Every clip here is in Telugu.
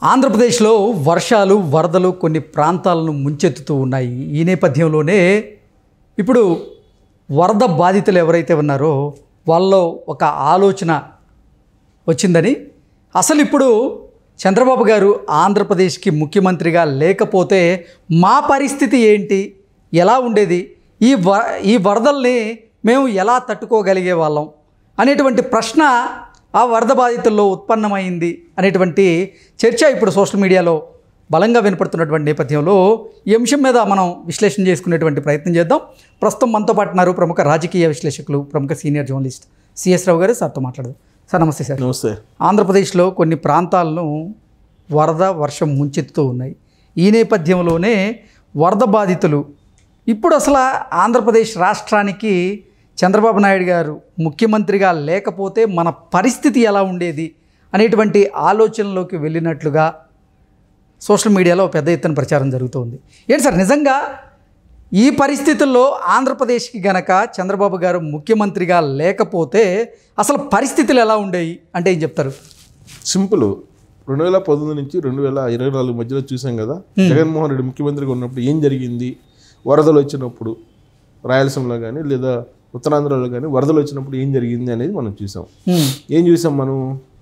ఆంధ్రప్రదేశ్లో వర్షాలు వరదలు కొన్ని ప్రాంతాలను ముంచెత్తుతూ ఉన్నాయి ఈ నేపథ్యంలోనే ఇప్పుడు వరద బాధితులు ఎవరైతే ఉన్నారో వాళ్ళలో ఒక ఆలోచన వచ్చిందని అసలు ఇప్పుడు చంద్రబాబు గారు ఆంధ్రప్రదేశ్కి ముఖ్యమంత్రిగా లేకపోతే మా పరిస్థితి ఏంటి ఎలా ఉండేది ఈ వ ఈ వరదల్ని మేము ఎలా తట్టుకోగలిగే వాళ్ళం అనేటువంటి ప్రశ్న ఆ వరద బాధితుల్లో ఉత్పన్నమైంది అనేటువంటి చర్చ ఇప్పుడు సోషల్ మీడియాలో బలంగా వినపడుతున్నటువంటి నేపథ్యంలో ఈ అంశం మీద మనం విశ్లేషణ చేసుకునేటువంటి ప్రయత్నం చేద్దాం ప్రస్తుతం మనతో పాటు ఉన్నారు ప్రముఖ రాజకీయ విశ్లేషకులు ప్రముఖ సీనియర్ జర్నలిస్ట్ సిఎస్ రావు గారు సార్తో మాట్లాడదాం సార్ నమస్తే సార్ నమస్తే ఆంధ్రప్రదేశ్లో కొన్ని ప్రాంతాలను వరద వర్షం ముంచెత్తుతూ ఉన్నాయి ఈ నేపథ్యంలోనే వరద బాధితులు ఇప్పుడు అసలు ఆంధ్రప్రదేశ్ రాష్ట్రానికి చంద్రబాబు నాయుడు గారు ముఖ్యమంత్రిగా లేకపోతే మన పరిస్థితి ఎలా ఉండేది అనేటువంటి ఆలోచనలోకి వెళ్ళినట్లుగా సోషల్ మీడియాలో పెద్ద ఎత్తున ప్రచారం జరుగుతోంది ఏంటి సార్ నిజంగా ఈ పరిస్థితుల్లో ఆంధ్రప్రదేశ్కి గనక చంద్రబాబు గారు ముఖ్యమంత్రిగా లేకపోతే అసలు పరిస్థితులు ఎలా ఉండేవి అంటే ఏం చెప్తారు సింపుల్ రెండు వేల పంతొమ్మిది నుంచి రెండు వేల ఇరవై నాలుగు మధ్యలో చూసాం కదా జగన్మోహన్ రెడ్డి ముఖ్యమంత్రిగా ఉన్నప్పుడు ఏం జరిగింది వరదలు వచ్చినప్పుడు రాయలసీమలో కానీ లేదా ఉత్తరాంధ్రలో కానీ వరదలు వచ్చినప్పుడు ఏం జరిగింది అనేది మనం చూసాం హ్మ్. ఏం చూసాం మనం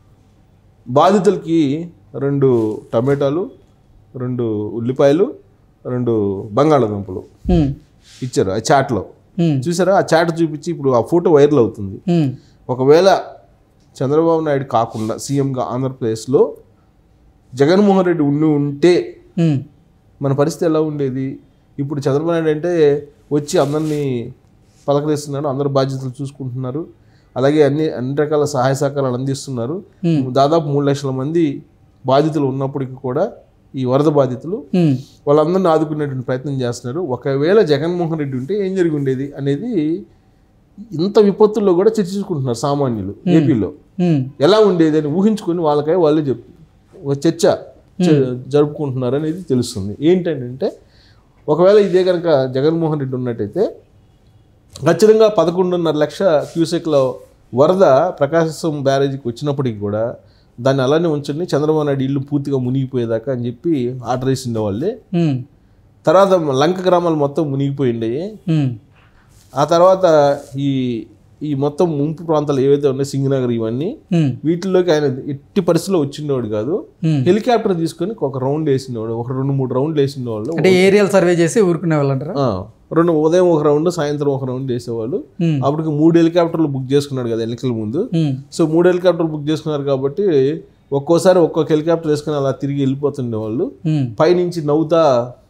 బాధితులకి రెండు టమాటాలు రెండు ఉల్లిపాయలు రెండు బంగాళాదుంపలు హ్మ్. ఇచ్చారు ఆ చాట్లో హ్మ్. చూసారా ఆ చాట్ చూపించి ఇప్పుడు ఆ ఫోటో వైరల్ అవుతుంది హ్మ్. ఒకవేళ చంద్రబాబు నాయుడు కాకుండా సీఎంగా ఆంధ్రప్రదేశ్లో జగన్మోహన్ రెడ్డి ఉండి ఉంటే హ్మ్. మన పరిస్థితి ఎలా ఉండేది ఇప్పుడు చంద్రబాబు నాయుడు అంటే వచ్చి అందరినీ పలకరిస్తున్నాడు అందరు బాధ్యతలు చూసుకుంటున్నారు అలాగే అన్ని అన్ని రకాల సహాయ సహకారాలు అందిస్తున్నారు దాదాపు మూడు లక్షల మంది బాధితులు ఉన్నప్పటికీ కూడా ఈ వరద బాధితులు హ్మ్. వాళ్ళందరినీ ఆదుకునేటువంటి ప్రయత్నం చేస్తున్నారు ఒకవేళ జగన్మోహన్ రెడ్డి ఉంటే ఏం జరిగి ఉండేది అనేది ఇంత విపత్తుల్లో కూడా చర్చించుకుంటున్నారు సామాన్యులు ఏపీలో హ్మ్. ఎలా ఉండేది అని ఊహించుకొని వాళ్ళకై వాళ్ళే చెప్ ఒక చర్చ చ- జరుపుకుంటున్నారు అనేది తెలుస్తుంది ఏంటంటే ఒకవేళ ఇదే కనుక జగన్మోహన్ రెడ్డి ఉన్నట్టయితే ఖచ్చితంగా పదకొండున్నర లక్ష క్యూసెక్ల వరద ప్రకాశం బ్యారేజీకి వచ్చినప్పటికి కూడా దాన్ని అలానే ఉంచండి చంద్రబాబు నాయుడు ఇల్లు పూర్తిగా మునిగిపోయేదాకా అని చెప్పి ఆర్డర్ వేసి ఉండేవాళ్ళే హ్మ్. తర్వాత లంక గ్రామాలు మొత్తం మునిగిపోయిండయి హ్మ్. ఆ తర్వాత ఈ ఈ మొత్తం ముంపు ప్రాంతాలు ఏవైతే ఉన్నాయో సింగనగర్ ఇవన్నీ హ్మ్. వీటిలోకి ఆయన ఎట్టి పరిస్థితిలో వచ్చిండేవాడు కాదు హ్మ్. హెలికాప్టర్ తీసుకొని ఒక రౌండ్ వేసిండేవాడు ఒక రెండు మూడు రౌండ్లు వేసిండేవాళ్ళు అంటే ఏరియల్ సర్వే చేసి ఊరుకునే వాళ్ళంటారా ఆ, రెండు ఉదయం ఒక రౌండ్ సాయంత్రం ఒక రౌండ్ వేసేవాళ్ళు హ్మ్. అప్పటికి మూడు హెలికాప్టర్లు బుక్ చేసుకున్నాడు కదా ఎన్నికల ముందు హ్మ్. సో మూడు హెలికాప్టర్లు బుక్ చేసుకున్నారు కాబట్టి ఒక్కోసారి ఒక్కొక్క హెలికాప్టర్ వేసుకుని అలా తిరిగి వెళ్ళిపోతుండేవాళ్ళు హ్మ్. పైనుంచి నవ్వుతా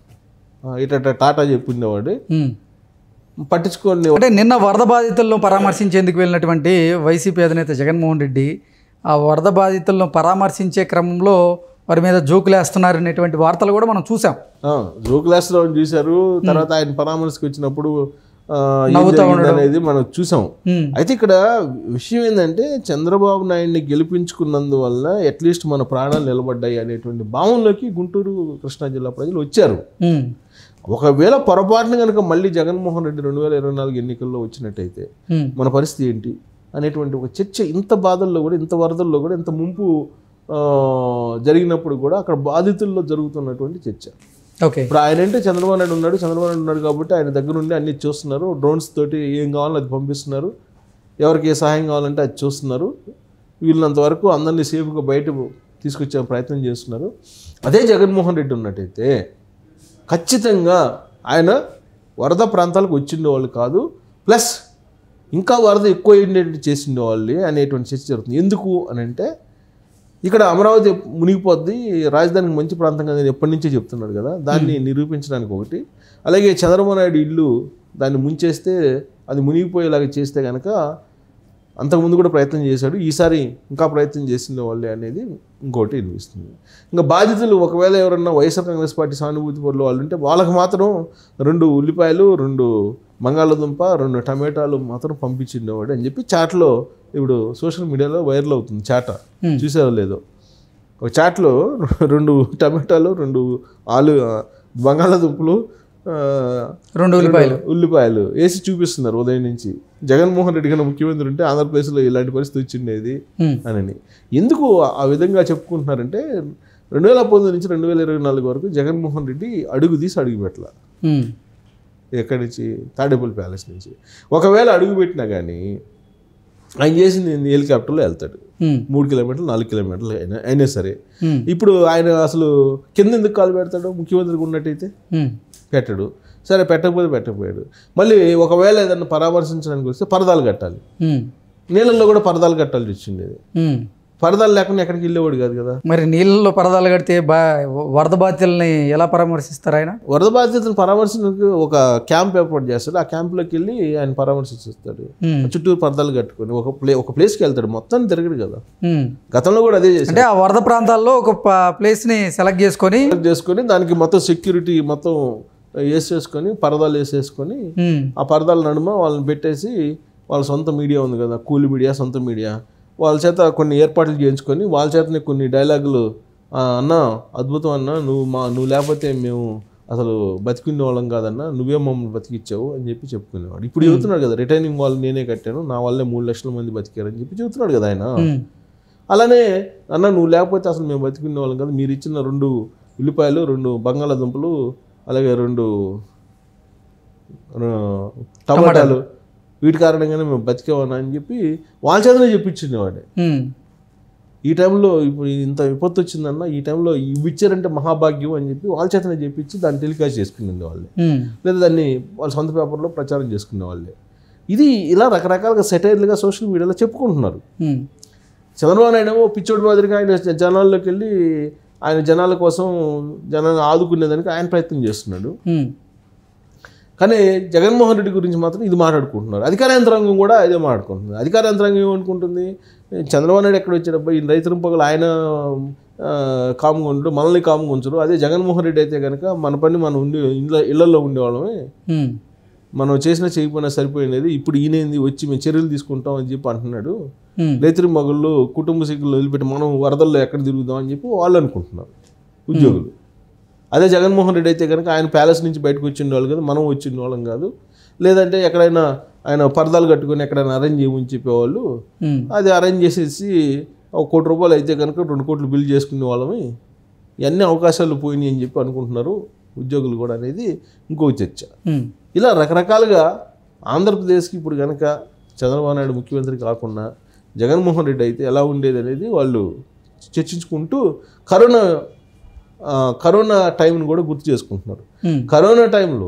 ఆ, ఇట టాటా చెప్పిండేవాడు హ్మ్. పట్టించుకోండి అంటే నిన్న వరద బాధితులను పరామర్శించేందుకు వెళ్ళినటువంటి వైసీపీ అధినేత జగన్మోహన్ రెడ్డి ఆ వరద బాధితులను పరామర్శించే క్రమంలో వారి మీద జోకులు వేస్తున్నారనేటువంటి వార్తలు కూడా మనం చూసాం జోకులాస్ లో చూశారు తర్వాత ఆయన పరామర్శకు వచ్చినప్పుడు ఆ, ఏం నవ్వుతా జరిగింది ఉండడం. అనేది మనం చూసాం హ్మ్. అయితే ఇక్కడ విషయం ఏంటంటే చంద్రబాబు నాయుడిని గెలిపించుకున్నందువల్ల అట్లీస్ట్ మన ప్రాణాలు నిలబడ్డాయి అనేటువంటి భావంలోకి గుంటూరు కృష్ణా జిల్లా ప్రజలు వచ్చారు హ్మ్. ఒకవేళ పొరపాటున కనుక మళ్ళీ జగన్మోహన్ రెడ్డి రెండు వేల ఇరవై నాలుగు ఎన్నికల్లో వచ్చినట్టయితే హ్మ్. మన పరిస్థితి ఏంటి అనేటువంటి ఒక చర్చ ఇంత బాధల్లో కూడా ఇంత వరదల్లో కూడా ఇంత ముంపు ఆ, జరిగినప్పుడు కూడా అక్కడ బాధితుల్లో జరుగుతున్నటువంటి చర్చ ఓకే ఇప్పుడు ఆయన అంటే చంద్రబాబు నాయుడు ఉన్నాడు చంద్రబాబు నాయుడు ఉన్నాడు కాబట్టి ఆయన దగ్గర ఉండి అన్ని చూస్తున్నారు డ్రోన్స్ తోటి ఏం కావాలో అది పంపిస్తున్నారు ఎవరికి ఏ సహాయం కావాలంటే అది చూస్తున్నారు వీళ్ళంత వరకు అందరినీ సేఫ్గా బయట తీసుకొచ్చే ప్రయత్నం చేస్తున్నారు అదే జగన్మోహన్ రెడ్డి ఉన్నట్టయితే ఖచ్చితంగా ఆయన వరద ప్రాంతాలకు వచ్చిండేవాళ్ళు కాదు ప్లస్ ఇంకా వరద ఎక్కువ ఏంటంటే చేసిండేవాళ్ళు అనేటువంటి చర్చ జరుగుతుంది ఎందుకు అని అంటే ఇక్కడ అమరావతి మునిగిపోద్ది రాజధానికి మంచి ప్రాంతం కదా ఎప్పటి నుంచే చెప్తున్నాడు కదా దాన్ని నిరూపించడానికి ఒకటి అలాగే చంద్రబాబు నాయుడు ఇల్లు దాన్ని ముంచేస్తే అది మునిగిపోయేలాగా చేస్తే కనుక అంతకుముందు కూడా ప్రయత్నం చేశాడు ఈసారి ఇంకా ప్రయత్నం చేసిన వాళ్ళే అనేది ఇంకోటి అనిపిస్తుంది ఇంకా బాధితులు ఒకవేళ ఎవరన్నా వైఎస్ఆర్ కాంగ్రెస్ పార్టీ సానుభూతి పరులు వాళ్ళు ఉంటే వాళ్ళకి మాత్రం రెండు ఉల్లిపాయలు రెండు బంగాళదుంప రెండు టమాటాలు మాత్రం పంపించిండేవాడు అని చెప్పి చాట్లో ఇప్పుడు సోషల్ మీడియాలో వైరల్ అవుతుంది చాట చూసారో లేదో ఒక చాట్లో రెండు టమాటాలు రెండు ఆలు బంగాళదుంపలు ఆ, రెండు ఉల్లిపాయలు ఉల్లిపాయలు వేసి చూపిస్తున్నారు ఉదయం నుంచి జగన్మోహన్ రెడ్డి కన్నా ముఖ్యమంత్రి ఉంటే ఆంధ్రప్రదేశ్లో ఇలాంటి పరిస్థితి వచ్చిండేది హ్మ్. అని ఎందుకు ఆ విధంగా చెప్పుకుంటున్నారంటే రెండు వేల పంతొమ్మిది నుంచి రెండు వేల ఇరవై నాలుగు వరకు జగన్మోహన్ రెడ్డి అడుగు తీసి అడుగు పెట్టాల ఉమ్, ఎక్కడి నుంచి తాడేపల్లి ప్యాలెస్ నుంచి ఒకవేళ అడుగు పెట్టినా కానీ ఆయన చేసింది ఏంది? హెలికాప్టర్లో వెళ్తాడు ఉమ్, మూడు కిలోమీటర్లు నాలుగు కిలోమీటర్లు అయినా అయినా సరే ఉమ్, ఇప్పుడు ఆయన అసలు కింద ఎందుకు కాలు పెడతాడు ముఖ్యమంత్రికి ఉన్నట్టయితే ఉమ్, పెట్టడు సరే పెట్టకపోతే పెట్టకపోయాడు మళ్ళీ ఒకవేళ ఏదన్నా పరామర్శించడానికి వస్తే పరదాలు కట్టాలి ఉమ్, నీళ్ళల్లో కూడా పరదాలు కట్టాల్సి వచ్చిండేది ఉమ్. పరదాలు లేకుండా ఎక్కడికి వెళ్ళేవాడు కాదు కదా మరి నీళ్ళలో పరదాలు కడితే బా వరద బాధితుల్ని ఎలా పరామర్శిస్తారు ఆయన వరద బాధితులను పరామర్శించడానికి ఒక క్యాంప్ ఏర్పాటు చేస్తాడు ఆ క్యాంప్లోకి వెళ్ళి ఆయన పరామర్శిస్తాడు ఉమ్, చుట్టూరు పరదాలు కట్టుకొని ఒక ప్లే ఒక ప్లేస్కి వెళ్తాడు మొత్తం తిరగడు కదా ఉమ్. గతంలో కూడా అదే చేశాడు అంటే ఆ వరద ప్రాంతాల్లో ఒక ప- ప్లేస్ని సెలెక్ట్ చేసుకొని చేసుకొని దానికి మొత్తం సెక్యూరిటీ మొత్తం వేసేసుకొని పరదాలు వేసేసుకొని ఉమ్, ఆ పరదాల నడుమ వాళ్ళని పెట్టేసి వాళ్ళ సొంత మీడియా ఉంది కదా కూలి మీడియా సొంత మీడియా వాళ్ళ చేత కొన్ని ఏర్పాట్లు చేయించుకొని వాళ్ళ చేతనే కొన్ని డైలాగులు "ఆ, అన్న అద్భుతం అన్న నువ్వు మా నువ్వు లేకపోతే మేము అసలు బతికిన వాళ్ళం కాదన్న నువ్వే మమ్మల్ని బతికిచ్చావు అని చెప్పి చెప్పుకునేవాడు ఇప్పుడు చెబుతున్నాడు కదా రిటైనింగ్ వాళ్ళు నేనే కట్టాను నా వల్లే మూడు లక్షల మంది బతికారని చెప్పి చెబుతున్నాడు కదా ఆయన ఉమ్, అలానే అన్న నువ్వు లేకపోతే అసలు మేము బతికునే వాళ్ళం కదా మీరు ఇచ్చిన రెండు ఉల్లిపాయలు రెండు బంగాళాదుంపలు అలాగే రెండు ఆ, టమాటాలు వీటి కారణంగానే మేము బతికేవానా అని చెప్పి వాళ్ళ చేతనే చెప్పించిండేవాడే ఉమ్, ఈ టైంలో ఇప్పుడు ఇంత విపత్తు వచ్చిందన్న ఈ టైంలో ఇవి ఇచ్చారంటే మహాభాగ్యం అని చెప్పి వాళ్ళ చేతనే చెప్పించి దాన్ని టెలికాస్ట్ చేసుకునే వాళ్ళే ఉమ్, లేదా దాన్ని వాళ్ళ సొంత పేపర్లో ప్రచారం చేసుకునే వాళ్ళే ఇది ఇలా రకరకాలుగా సెటైర్లుగా సోషల్ మీడియాలో చెప్పుకుంటున్నారు ఉమ్, చంద్రబాబు నాయుడు ఏమో పిచ్చోడి మాదిరిగా ఆయన జనాల్లోకి వెళ్ళి ఆయన జనాల కోసం జనాన్ని ఆదుకునేదానికి ఆయన ప్రయత్నం చేస్తున్నాడు ఉమ్, కానీ జగన్మోహన్ రెడ్డి గురించి మాత్రం ఇది మాట్లాడుకుంటున్నారు అధికార యంత్రాంగం కూడా ఇదే మాట్లాడుకుంటుంది అధికార యంత్రాంగం ఏమనుకుంటుంది చంద్రబాబు నాయుడు ఎక్కడ వచ్చాడబ్బా ఈ రైతుల పొగలు ఆయన ఆ, కామ్గా ఉండడు మనల్ని కామ్గా ఉంచరు అదే జగన్మోహన్ రెడ్డి అయితే కనుక మన పని మనం ఉండి ఇళ్ళ ఇళ్లలో ఉండేవాళ్ళమే ఉమ్, మనం చేసిన చేయకపోయినా సరిపోయినది ఇప్పుడు ఈయనేంది వచ్చి మేము చర్యలు తీసుకుంటాం అని చెప్పి అంటున్నాడు ఉమ్, రైతుల మగళ్ళు కుటుంబ సీకులు వదిలిపెట్టి మనం వరదల్లో ఎక్కడ తిరుగుదాం అని చెప్పి వాళ్ళు అనుకుంటున్నారు ఉద్యోగులు అదే జగన్మోహన్ రెడ్డి అయితే కనుక ఆయన ప్యాలెస్ నుంచి బయటకు వచ్చిన వాళ్ళు కదా మనం వచ్చిన వాళ్ళం కాదు లేదంటే ఎక్కడైనా ఆయన పరదాలు కట్టుకొని ఎక్కడైనా అరేంజ్ చేయమని చెప్పేవాళ్ళు ఉమ్, అది అరేంజ్ చేసేసి ఒక కోటి రూపాయలు అయితే కనుక రెండు కోట్లు బిల్ చేసుకునే వాళ్ళమి ఇవన్నీ అవకాశాలు పోయినాయి అని చెప్పి అనుకుంటున్నారు ఉద్యోగులు కూడా అనేది ఇంకొక చర్చ ఉమ్, ఇలా రకరకాలుగా ఆంధ్రప్రదేశ్కి ఇప్పుడు కనుక చంద్రబాబు నాయుడు ముఖ్యమంత్రి కాకుండా జగన్మోహన్ రెడ్డి అయితే ఎలా ఉండేది అనేది వాళ్ళు చర్చించుకుంటూ కరోనా ఆ, కరోనా టైంని కూడా గుర్తు చేసుకుంటున్నారు ఉమ్, కరోనా టైంలో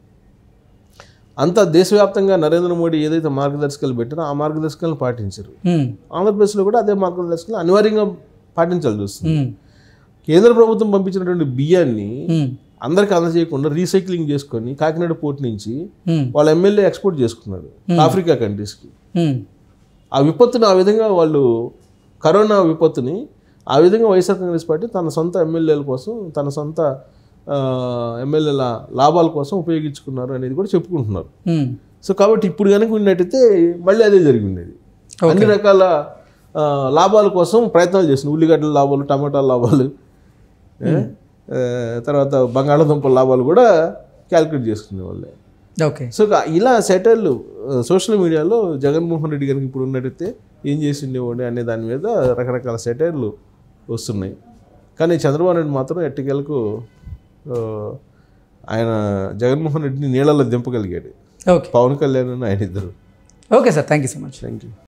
అంత దేశవ్యాప్తంగా నరేంద్ర మోడీ ఏదైతే మార్గదర్శకాలు పెట్టారో ఆ మార్గదర్శకాలను పాటించారు ఉమ్, ఆంధ్రప్రదేశ్లో కూడా అదే మార్గదర్శకాలు అనివార్యంగా పాటించాల్సి వస్తుంది ఉమ్, కేంద్ర ప్రభుత్వం పంపించినటువంటి బియ్యాన్ని ఉమ్, అందరికి అందజేయకుండా రీసైక్లింగ్ చేసుకొని కాకినాడ పోర్ట్ నుంచి ఉమ్, వాళ్ళ ఎమ్మెల్యే ఎక్స్పోర్ట్ చేసుకున్నాడు ఆఫ్రికా కంట్రీస్కి ఉమ్, ఆ విపత్తుని ఆ విధంగా వాళ్ళు కరోనా విపత్తుని ఆ విధంగా వైఎస్ఆర్ కాంగ్రెస్ పార్టీ తన సొంత ఎమ్మెల్యేల కోసం తన సొంత ఆ, ఎమ్మెల్యేల లాభాల కోసం ఉపయోగించుకున్నారు అనేది కూడా చెప్పుకుంటున్నారు ఉమ్, సో కాబట్టి ఇప్పుడు కనుక ఉన్నట్టయితే మళ్ళీ అదే జరిగి ఉండేది అన్ని రకాల ఆ, లాభాల కోసం ప్రయత్నాలు చేస్తుంది ఉల్లిగడ్డల లాభాలు టమాటాల లాభాలు ఏ? ఆ, తర్వాత బంగాళాదుంపల లాభాలు కూడా క్యాలిక్యులేట్ చేసుకునే వాళ్ళే ఓకే సో కా- ఇలా సెటైర్లు సోషల్ మీడియాలో జగన్మోహన్ రెడ్డి గారికి ఇప్పుడు ఉన్నట్టయితే ఏం చేసి ఉండేవాడి అనే దాని మీద రకరకాల సెటైర్లు వస్తున్నాయి కానీ చంద్రబాబు నాయుడు మాత్రం ఎట్టకేలకు ఆ, ఆయన జగన్మోహన్ రెడ్డిని నీళ్ళలో దింపగలిగాడు ఓకే పవన్ కళ్యాణ్ ఆయన ఇద్దరు okay sir thank you so much thank you